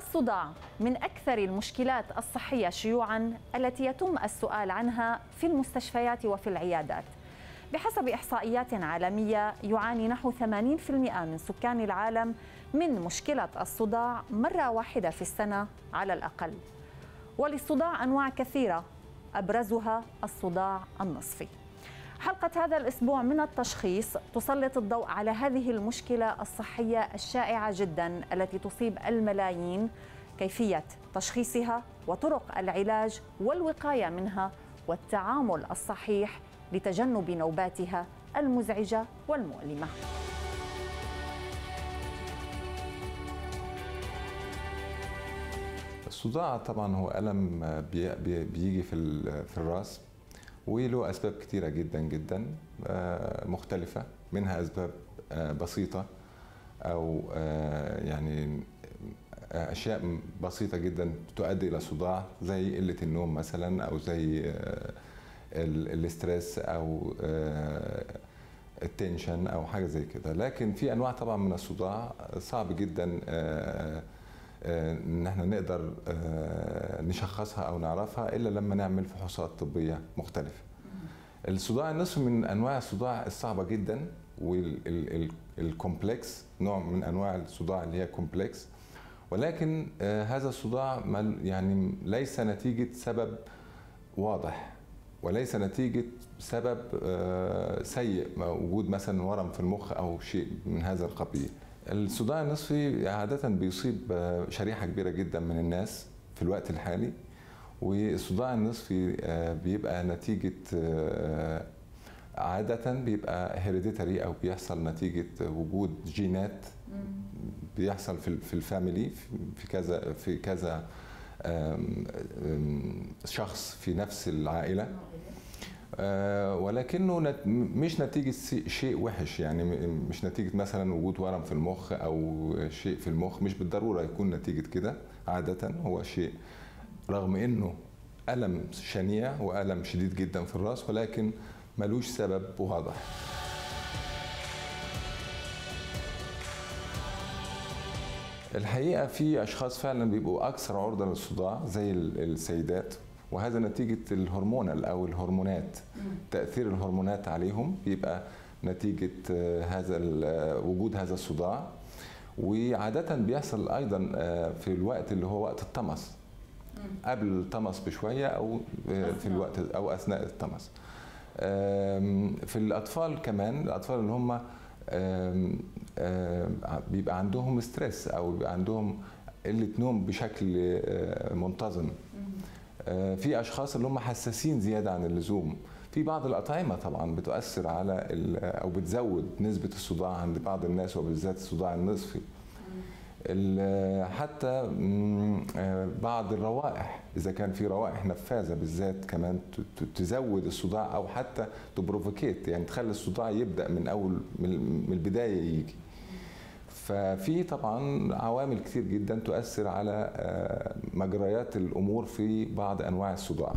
الصداع من أكثر المشكلات الصحية شيوعا التي يتم السؤال عنها في المستشفيات وفي العيادات بحسب إحصائيات عالمية يعاني نحو 80% من سكان العالم من مشكلة الصداع مرة واحدة في السنة على الأقل وللصداع أنواع كثيرة أبرزها الصداع النصفي حلقة هذا الأسبوع من التشخيص تسلط الضوء على هذه المشكلة الصحية الشائعة جدا التي تصيب الملايين كيفية تشخيصها وطرق العلاج والوقاية منها والتعامل الصحيح لتجنب نوباتها المزعجة والمؤلمة. الصداع طبعا هو ألم بيجي في في الراس وله أسباب كتيرة جدا جدا مختلفة منها أسباب بسيطة أو يعني أشياء بسيطة جدا تؤدي إلى صداع زي قلة النوم مثلا أو زي الاسترس أو التنشن أو حاجة زي كده لكن في أنواع طبعا من الصداع صعب جدا ان احنا نقدر نشخصها او نعرفها الا لما نعمل فحوصات طبيه مختلفه. الصداع النصفي من انواع الصداع الصعبه جدا والكومبلكس نوع من انواع الصداع اللي هي كومبلكس ولكن هذا الصداع يعني ليس نتيجه سبب واضح وليس نتيجه سبب سيء وجود مثلا ورم في المخ او شيء من هذا القبيل. الصداع النصفي عادة بيصيب شريحة كبيرة جدا من الناس في الوقت الحالي والصداع النصفي بيبقى نتيجة عادة بيبقى هيريديتري أو بيحصل نتيجة وجود جينات بيحصل في الفاميلي في كذا في كذا شخص في نفس العائلة آه ولكنه نت مش نتيجة شيء وحش يعني مش نتيجة مثلا وجود ورم في المخ أو شيء في المخ مش بالضرورة يكون نتيجة كده عادة هو شيء رغم إنه ألم شنيع وألم شديد جدا في الرأس ولكن ملوش سبب واضح الحقيقة في أشخاص فعلا بيبقوا أكثر عرضة للصداع زي السيدات وهذا نتيجة الهرمونال أو الهرمونات تأثير الهرمونات عليهم بيبقى نتيجة هذا وجود هذا الصداع وعادة بيحصل أيضا في الوقت اللي هو وقت الطمس قبل الطمس بشوية أو في الوقت أو أثناء الطمس في الأطفال كمان الأطفال اللي هم بيبقى عندهم ستريس أو بيبقى عندهم قلة نوم بشكل منتظم في اشخاص اللي هم حساسين زياده عن اللزوم في بعض الاطعمه طبعا بتؤثر على او بتزود نسبه الصداع عند بعض الناس وبالذات الصداع النصفي حتى بعض الروائح اذا كان في روائح نفاذه بالذات كمان تزود الصداع او حتى تبروفوكيت يعني تخلي الصداع يبدا من اول من البدايه يجي ففي طبعا عوامل كتير جدا تؤثر على مجريات الامور في بعض انواع الصداع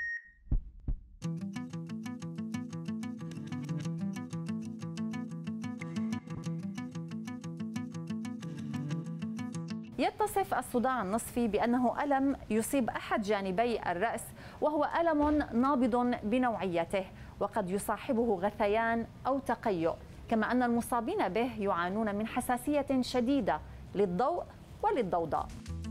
يتصف الصداع النصفي بانه الم يصيب احد جانبي الراس وهو الم نابض بنوعيته وقد يصاحبه غثيان او تقيؤ كما ان المصابين به يعانون من حساسيه شديده للضوء وللضوضاء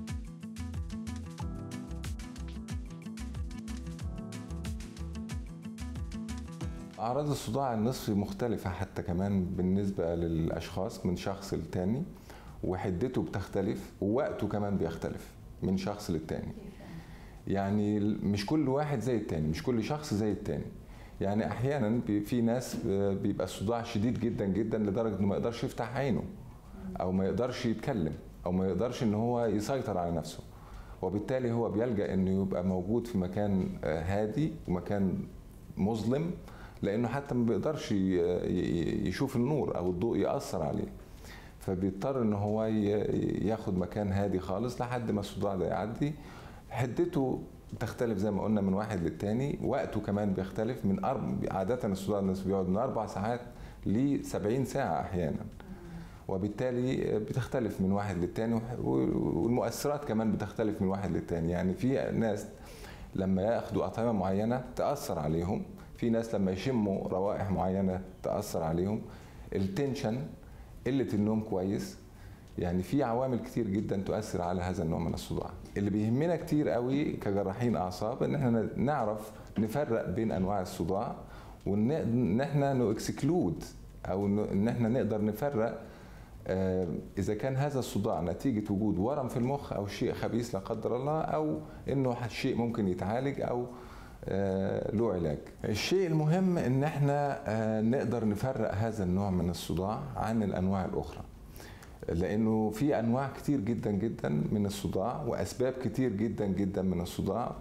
أعراض الصداع النصفي مختلفة حتى كمان بالنسبة للأشخاص من شخص للتاني وحدته بتختلف ووقته كمان بيختلف من شخص للتاني يعني مش كل واحد زي التاني مش كل شخص زي التاني يعني احيانا في ناس بيبقى الصداع شديد جدا جدا لدرجه انه ما يقدرش يفتح عينه او ما يقدرش يتكلم او ما يقدرش ان هو يسيطر على نفسه وبالتالي هو بيلجا انه يبقى موجود في مكان هادي ومكان مظلم لانه حتى ما بيقدرش يشوف النور او الضوء ياثر عليه فبيضطر ان هو ياخد مكان هادي خالص لحد ما الصداع ده يعدي حدته تختلف زي ما قلنا من واحد للتاني وقته كمان بيختلف من أرب... عادة الصداع النصفي بيقعد من أربع ساعات ل 70 ساعة أحيانا وبالتالي بتختلف من واحد للتاني والمؤثرات كمان بتختلف من واحد للتاني يعني في ناس لما ياخدوا اطعمه معينه تاثر عليهم في ناس لما يشموا روائح معينه تاثر عليهم التنشن قله النوم كويس يعني في عوامل كتير جدا تؤثر على هذا النوع من الصداع اللي بيهمنا كتير قوي كجراحين اعصاب ان احنا نعرف نفرق بين انواع الصداع وان احنا نو اكسكلود او ان احنا نقدر نفرق آه، اذا كان هذا الصداع نتيجه وجود ورم في المخ او شيء خبيث لا قدر الله او انه شيء ممكن يتعالج او آه، له علاج الشيء المهم ان احنا آه، نقدر نفرق هذا النوع من الصداع عن الانواع الاخرى لانه في انواع كتير جدا جدا من الصداع واسباب كتير جدا جدا من الصداع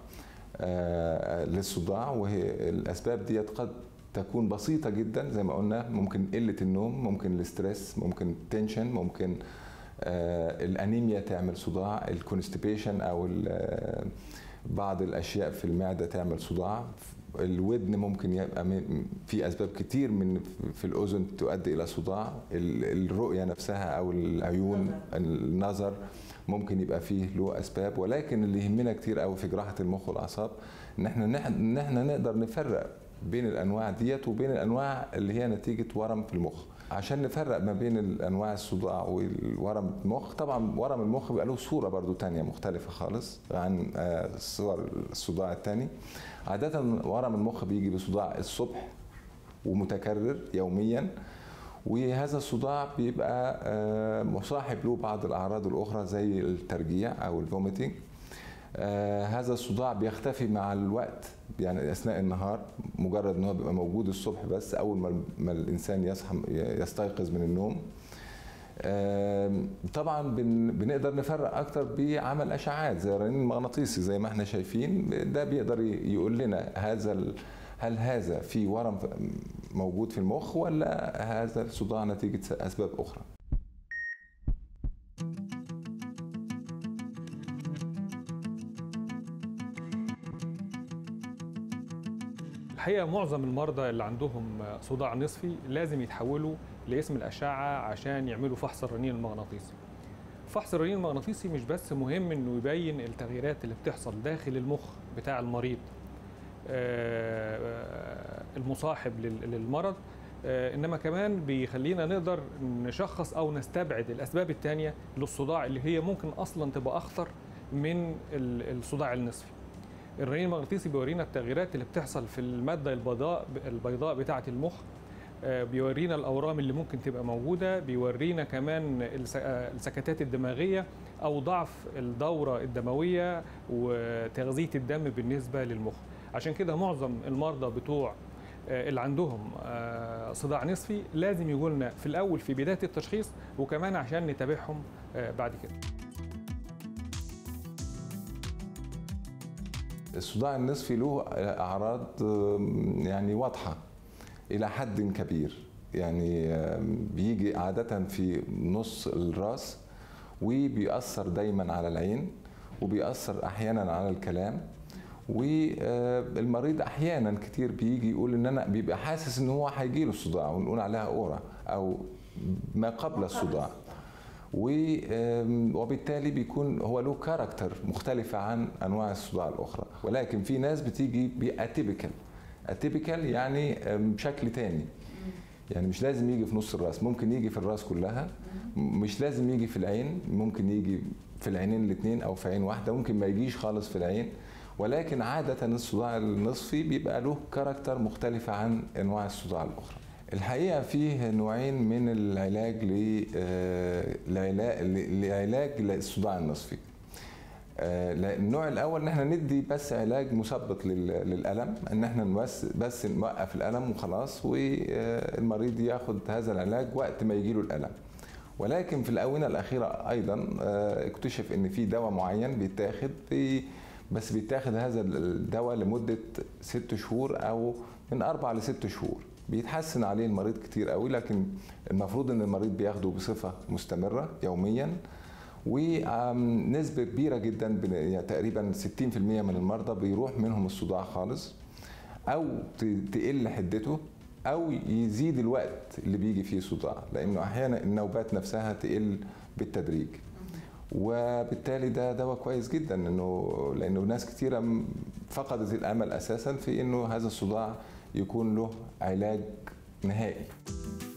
للصداع وهي الاسباب ديت قد تكون بسيطة جدا زي ما قلنا ممكن قلة النوم ممكن الاسترس ممكن التنشن ممكن آه الانيميا تعمل صداع الكونستيبيشن او آه، بعض الاشياء في المعده تعمل صداع الودن ممكن يبقى في اسباب كتير من في الاذن تؤدي الى صداع الرؤيه نفسها او العيون النظر ممكن يبقى فيه له اسباب ولكن اللي يهمنا كتير قوي في جراحه المخ والاعصاب ان احنا ان احنا نقدر نفرق بين الانواع ديت وبين الانواع اللي هي نتيجه ورم في المخ عشان نفرق ما بين الانواع الصداع والورم المخ طبعا ورم المخ بيبقى له صوره برضو تانية مختلفه خالص عن آه، صور الصداع الثاني عاده ورم المخ بيجي بصداع الصبح ومتكرر يوميا وهذا الصداع بيبقى آه، مصاحب له بعض الاعراض الاخرى زي الترجيع او الفوميتنج آه هذا الصداع بيختفي مع الوقت يعني اثناء النهار مجرد ان هو بيبقى موجود الصبح بس اول ما, ما الانسان يصحى يستيقظ من النوم آه طبعا بن بنقدر نفرق اكتر بعمل اشعاعات زي الرنين المغناطيسي زي ما احنا شايفين ده بيقدر يقول لنا هذا هل هذا في ورم موجود في المخ ولا هذا الصداع نتيجه اسباب اخرى الحقيقه معظم المرضى اللي عندهم صداع نصفي لازم يتحولوا لاسم الاشعه عشان يعملوا فحص الرنين المغناطيسي فحص الرنين المغناطيسي مش بس مهم انه يبين التغييرات اللي بتحصل داخل المخ بتاع المريض آه، المصاحب للمرض آه، انما كمان بيخلينا نقدر نشخص او نستبعد الاسباب الثانيه للصداع اللي هي ممكن اصلا تبقى اخطر من الصداع النصفي الرنين المغناطيسي بيورينا التغييرات اللي بتحصل في الماده البيضاء البيضاء بتاعه المخ آه، بيورينا الاورام اللي ممكن تبقى موجوده بيورينا كمان آه، السكتات الدماغيه او ضعف الدوره الدمويه وتغذيه الدم بالنسبه للمخ عشان كده معظم المرضى بتوع آه، اللي عندهم صداع نصفي لازم يقولنا لنا في الاول في بدايه التشخيص وكمان عشان نتابعهم بعد كده الصداع النصفي له اعراض يعني واضحه الى حد كبير يعني بيجي عاده في نص الراس وبيأثر دايما على العين وبيأثر احيانا على الكلام والمريض احيانا كتير بيجي يقول ان انا بيبقى حاسس ان هو هيجي له الصداع ونقول عليها اورا او ما قبل الصداع وبالتالي بيكون هو له كاركتر مختلفة عن أنواع الصداع الأخرى ولكن في ناس بتيجي بأتيبيكال أتيبيكال يعني بشكل تاني يعني مش لازم يجي في نص الراس ممكن يجي في الراس كلها مش لازم يجي في العين ممكن يجي في العينين الاثنين او في عين واحده ممكن ما يجيش خالص في العين ولكن عاده الصداع النصفي بيبقى له كاركتر مختلفه عن انواع الصداع الاخرى الحقيقه فيه نوعين من العلاج آه، لعلاج الصداع النصفي آه، النوع الاول ان احنا ندي بس علاج مثبط للالم ان احنا بس بس نوقف الالم وخلاص والمريض ياخد هذا العلاج وقت ما يجي له الالم ولكن في الاونه الاخيره ايضا آه، اكتشف ان في دواء معين بيتاخد بس بيتاخد هذا الدواء لمده ست شهور او من اربع لست شهور بيتحسن عليه المريض كتير قوي لكن المفروض ان المريض بياخده بصفه مستمره يوميا ونسبة كبيرة جدا يعني تقريبا 60% من المرضى بيروح منهم الصداع خالص أو تقل حدته او يزيد الوقت اللي بيجي فيه صداع لانه احيانا النوبات نفسها تقل بالتدريج وبالتالي ده دواء كويس جدا انه لانه ناس كثيره فقدت الامل اساسا في انه هذا الصداع يكون له علاج نهائي